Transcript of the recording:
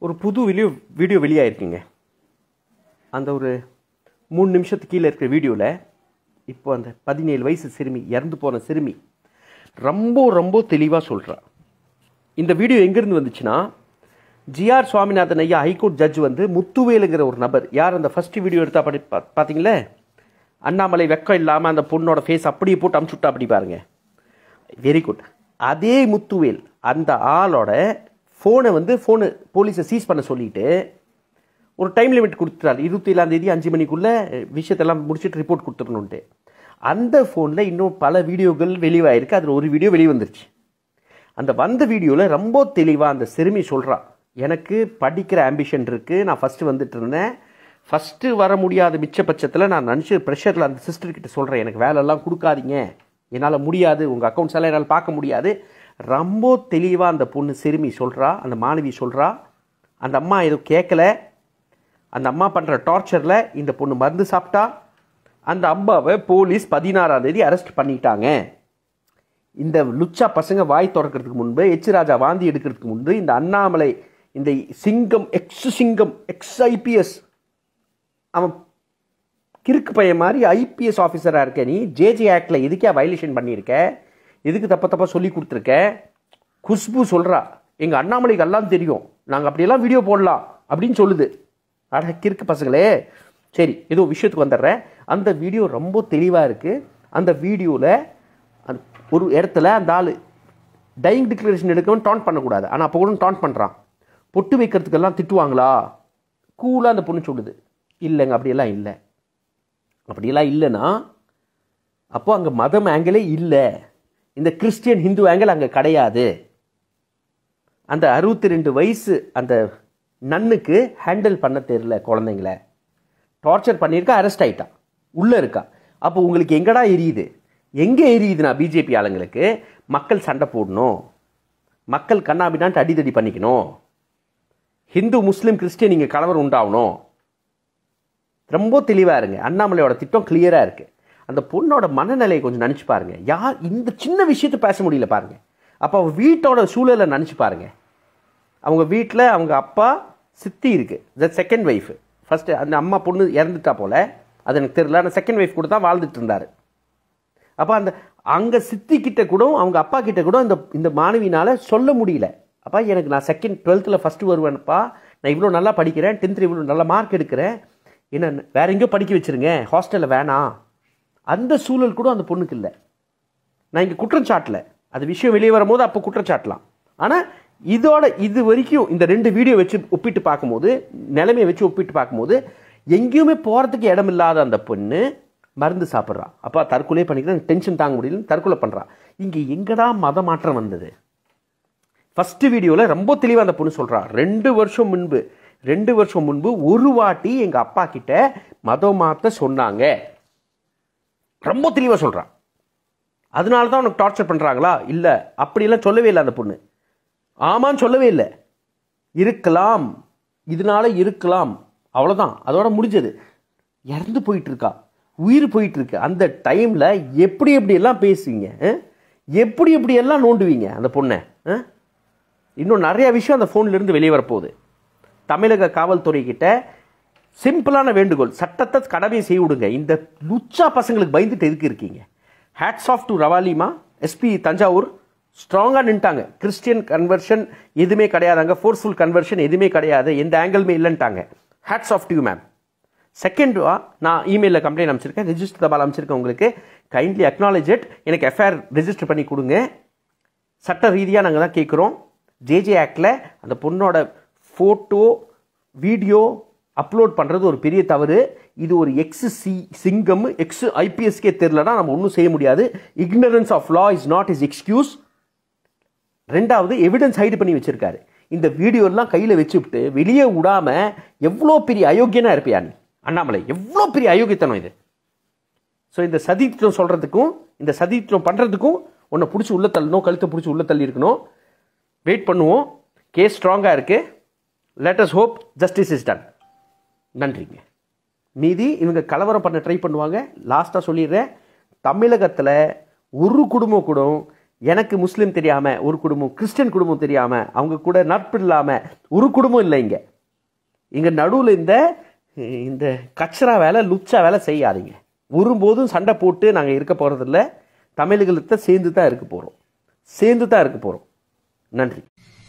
ஒரு புது video video வெளியாயிருக்குங்க அந்த ஒரு மூணு நிமிஷத்துக்கு கீழே இருக்கிற வீடியோவில் இப்போ அந்த பதினேழு வயசு சிறுமி இறந்து போன சிறுமி ரொம்ப ரொம்ப தெளிவாக சொல்கிறா இந்த வீடியோ எங்கேருந்து வந்துச்சுன்னா ஜிஆர் சுவாமிநாதன் ஐயா ஹைகோர்ட் ஜட்ஜ் வந்து முத்துவேலுங்கிற ஒரு நபர் யார் அந்த ஃபர்ஸ்ட் வீடியோ எடுத்தா படி பா- பார்த்தீங்களே அண்ணாமலை வெக்கம் இல்லாமல் அந்த பொண்ணோட ஃபேஸ் அப்படியே போட்டு அமுச்சுட்டா அப்படி பாருங்க வெரி குட் அதே முத்துவேல் அந்த ஆளோட ஃபோனை வந்து ஃபோனு போலீஸை சீஸ் பண்ண சொல்லிட்டு ஒரு டைம் லிமிட் கொடுத்துட்டாரு இருபத்தி ஏழாம் தேதி அஞ்சு மணிக்குள்ளே விஷயத்தெல்லாம் முடிச்சுட்டு ரிப்போர்ட் கொடுத்துடணுன்ட்டு அந்த ஃபோனில் இன்னும் பல வீடியோக்கள் வெளிவாயிருக்கு அதில் ஒரு வீடியோ வெளியே வந்துருச்சு அந்த வந்த வீடியோவில் ரொம்ப தெளிவாக அந்த சிறுமி சொல்றா எனக்கு படிக்கிற ஆம்பிஷன் இருக்குது நான் ஃபஸ்ட்டு வந்துட்டு இருந்தேன் ஃபஸ்ட்டு வர முடியாத மிச்ச பட்சத்தில் நான் நினச்சி ப்ரெஷரில் அந்த சிஸ்டர் கிட்ட சொல்கிறேன் எனக்கு வேலையெல்லாம் கொடுக்காதீங்க என்னால் முடியாது உங்கள் அக்கௌண்ட்ஸ் எல்லாம் என்னால் பார்க்க முடியாது ரொம்ப தெளிவாக அந்த பொண்ணு சிறுமி சொல்கிறா அந்த மாணவி சொல்கிறா அந்த அம்மா எதுவும் கேட்கல அந்த அம்மா பண்ணுற டார்ச்சரில் இந்த பொண்ணு மருந்து சாப்பிட்டா அந்த அம்மாவை போலீஸ் பதினாறாம் தேதி அரெஸ்ட் பண்ணிட்டாங்க இந்த லுச்சா பசங்க வாய் திறக்கிறதுக்கு முன்பு எச் ராஜா வாந்தி எடுக்கிறதுக்கு முன்பு இந்த அண்ணாமலை இந்த சிங்கம் எக்ஸ் சிங்கம் எக்ஸ் ஐபிஎஸ் அவன் கிறுக்கு பையன் மாதிரி ஐபிஎஸ் ஆஃபீஸராக இருக்க நீ ஜேஜே ஆக்டில் எதுக்கே வயலேஷன் பண்ணியிருக்க எதுக்கு தப்ப தப்பா சொல்லி கொடுத்துருக்க குஷ்பு சொல்கிறா எங்கள் அண்ணாமலைக்கு எல்லாம் தெரியும் நாங்கள் அப்படியெல்லாம் வீடியோ போடலாம் அப்படின்னு சொல்லுது அட கிறுக்கு பசங்களே சரி ஏதோ விஷயத்துக்கு வந்துடுறேன் அந்த வீடியோ ரொம்ப தெளிவாக இருக்குது அந்த வீடியோவில் அந்த ஒரு இடத்துல அந்த ஆள் டையிங் டிக்ளரேஷன் எடுக்கவும் டான் பண்ணக்கூடாது ஆனால் அப்போ கூட டான் பண்ணுறான் பொட்டு வைக்கிறதுக்கெல்லாம் திட்டுவாங்களா கூலாக அந்த பொண்ணு சொல்லுது இல்லைங்க அப்படியெல்லாம் இல்லை அப்படியெல்லாம் இல்லைன்னா அப்போ அங்கே மதம் ஆங்கிளே இல்லை இந்த கிறிஸ்டியன் ஹிந்து ஆங்கிள் அங்கே கிடையாது அந்த அறுபத்தி ரெண்டு வயசு அந்த நன்னுக்கு ஹேண்டில் பண்ண தெரியல குழந்தைங்கள டார்ச்சர் பண்ணியிருக்கா அரெஸ்ட் ஆயிட்டான் உள்ளே இருக்கா அப்போ உங்களுக்கு எங்கடா எரியுது எங்கே எரியுதுன்னா பிஜேபி ஆளுங்களுக்கு மக்கள் சண்டை போடணும் மக்கள் கண்ணாபின்னான்ட்டு அடிதடி பண்ணிக்கணும் ஹிந்து முஸ்லீம் கிறிஸ்டியன் இங்கே கலவரம் உண்டாகணும் ரொம்ப தெளிவாக இருங்க அண்ணாமலையோட திட்டம் கிளியராக இருக்குது அந்த பொண்ணோட மனநிலையை கொஞ்சம் நினச்சி பாருங்க யார் இந்த சின்ன விஷயத்தை பேச முடியல பாருங்க அப்போ அவ வீட்டோட சூழலை நினச்சி பாருங்க அவங்க வீட்டில் அவங்க அப்பா சித்தி இருக்கு த செகண்ட் ஒய்ஃப் ஃபர்ஸ்ட் அந்த அம்மா பொண்ணு இறந்துட்டா போல அது எனக்கு தெரியல ஆனால் செகண்ட் ஒய்ஃப் கூட தான் வாழ்ந்துட்டு இருந்தாரு அப்போ அந்த அங்கே சித்தி கிட்ட கூட அவங்க அப்பா கிட்ட கூட இந்த இந்த மாணவினால சொல்ல முடியல அப்பா எனக்கு நான் செகண்ட் டுவெல்த்தில் ஃபஸ்ட்டு வருவேன்ப்பா நான் இவ்வளோ நல்லா படிக்கிறேன் டென்த்தில் இவ்வளோ நல்ல மார்க் எடுக்கிறேன் என்ன வேற எங்கேயோ படிக்க வச்சிருங்க ஹாஸ்டலில் வேணாம் அந்த சூழல் கூட அந்த பொண்ணுக்கு இல்லை நான் இங்கே குற்றம் சாட்டல அது விஷயம் வெளியே வரும்போது அப்போ குற்றம் சாட்டலாம் ஆனால் இதோட இது வரைக்கும் இந்த ரெண்டு வீடியோ வச்சு ஒப்பிட்டு பார்க்கும்போது நிலைமையை வச்சு ஒப்பிட்டு பார்க்கும்போது எங்கேயுமே போகிறதுக்கு இடம் இல்லாத அந்த பொண்ணு மருந்து சாப்பிட்றா அப்போ தற்கொலை பண்ணிக்கிறேன் டென்ஷன் தாங்க முடியலன்னு தற்கொலை பண்ணுறா இங்கே எங்கடா மத மாற்றம் வந்தது ஃபர்ஸ்ட் வீடியோவில் ரொம்ப தெளிவாக அந்த பொண்ணு சொல்கிறா ரெண்டு வருஷம் முன்பு ரெண்டு வருஷம் முன்பு ஒரு வாட்டி எங்கள் அப்பா கிட்ட மதம் மாற்ற சொன்னாங்க ரொம்ப தெளிவாக சொல்கிறான் அதனால தான் உனக்கு டார்ச்சர் பண்ணுறாங்களா இல்லை அப்படியெல்லாம் சொல்லவே இல்லை அந்த பொண்ணு ஆமான்னு சொல்லவே இல்லை இருக்கலாம் இதனால இருக்கலாம் அவ்வளோதான் அதோட முடிஞ்சது இறந்து போயிட்டு இருக்கா உயிர் போயிட்டு இருக்கு அந்த டைமில் எப்படி எப்படி எல்லாம் பேசுவீங்க அஹ்? எப்படி எப்படி எல்லாம் நோண்டுவீங்க அந்த பொண்ணை அஹ்? இன்னும் நிறைய விஷயம் அந்த ஃபோன்ல இருந்து வெளியே வரப்போகுது தமிழக காவல்துறை கிட்ட சிம்பிளான வேண்டுகோள் சட்டத்தை கடமையை செய்ய விடுங்க இந்த லுச்சா பசங்களுக்கு பயந்துட்டு எதுக்கு இருக்கீங்க ஹேட்ஸ் ஆஃப் டு ரவாலிமா எஸ்பி தஞ்சாவூர் ஸ்ட்ராங்காக நின்ட்டாங்க கிறிஸ்டியன் கன்வர்ஷன் எதுவுமே கிடையாதாங்க ஃபோர்ஸ்ஃபுல் கன்வர்ஷன் எதுவுமே கிடையாது எந்த ஆங்கிளுமே இல்லைன்ட்டாங்க hats off to ma'am second நான் இமெயிலில் கம்ப்ளைண்ட் அமைச்சிருக்கேன் ரெஜிஸ்டர் தபால் அமைச்சிருக்கேன் உங்களுக்கு கைண்ட்லி அக்னாலேஜ் இட் எனக்கு எஃப்ஐஆர் ரெஜிஸ்டர் பண்ணி கொடுங்க சட்ட ரீதியாக நாங்கள் தான் கேட்குறோம் ஜேஜே ஆக்டில் அந்த பொண்ணோட ஃபோட்டோ வீடியோ அப்லோட் பண்ணுறது ஒரு பெரிய தவறு இது ஒரு எக்ஸ் சி சிங்கம் எக்ஸ் ஐபிஎஸ்கே தெரிலனா நம்ம ஒன்றும் செய்ய முடியாது ignorance of law is not is excuse ரெண்டாவது எவிடன்ஸ் ஹைடு பண்ணி வச்சிருக்காரு இந்த வீடியோ எல்லாம் கையில் வச்சுவிட்டு வெளியே விடாம எவ்வளோ பெரிய அயோக்கியனா இருப்பியா நீ அண்ணாமலை எவ்வளோ பெரிய அயோக்கியத்தனம் இது ஸோ இந்த சதித்திரம் சொல்கிறதுக்கும் இந்த சதித்திரம் பண்ணுறதுக்கும் உன்னை பிடிச்சி உள்ள தள்ளணும் கழுத்தை பிடிச்சி உள்ள தள்ளி இருக்கணும் வெயிட் பண்ணுவோம் கேஸ் ஸ்ட்ராங்காக இருக்கு let's hope justice is done நன்றிங்க மீதி இவங்க கலவரம் பண்ண ட்ரை பண்ணுவாங்க லாஸ்ட்டாக சொல்லிடுறேன் தமிழகத்தில் ஒரு குடும்பம் கூட எனக்கு முஸ்லீம் தெரியாமல் ஒரு குடும்பம் கிறிஸ்டியன் குடும்பம் தெரியாமல் அவங்க கூட நட்பு இல்லாமல் ஒரு குடும்பம் இல்லை இங்கே இங்கே நடுவில் இந்த இந்த கச்சரா வேலை லுச்சா வேலை செய்யாதீங்க ஒருபோதும் சண்டை போட்டு நாங்கள் இருக்க போகிறதில்ல தமிழர்களத்தை சேர்ந்து தான் இருக்க போகிறோம் சேர்ந்து தான் இருக்க போகிறோம் நன்றி